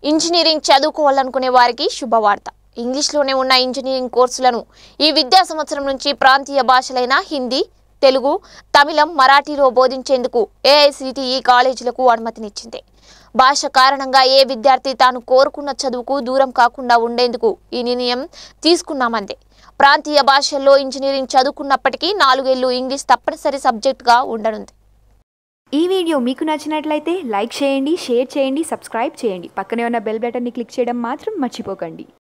engineering చదువుకోవాలనుకునే వారికి శుభవార్త ఇంగ్లీష్లోనే ఉన్న ఇంజనీరింగ్ కోర్సులను ఈ విద్యా సంవత్సరం నుంచి ప్రాంతీయ భాషలైన హిందీ తెలుగు తమిళం మరాఠీలో బోధించేందుకు ఏఐసిటిఈ కాలేజీలకు అనుమతినిచ్చింది భాష కారణంగా ఏ విద్యార్థి తాను కోరుకున్న చదువుకు దూరం కాకుండా ఉండేందుకు ఈ నిర్ణయం తీసుకున్నామందే ప్రాంతీయ భాషల్లో ఇంజనీరింగ్ చదువుకున్నప్పటికీ నాలుగేళ్లు ఇంగ్లీష్ తప్పనిసరి సబ్జెక్టుగా ఉండనుంది ఈ వీడియో మీకు నచ్చినట్లయితే లైక్ చేయండి షేర్ చేయండి సబ్స్క్రైబ్ చేయండి పక్కనే ఉన్న బెల్ బటన్ని క్లిక్ చేయడం మాత్రం మర్చిపోకండి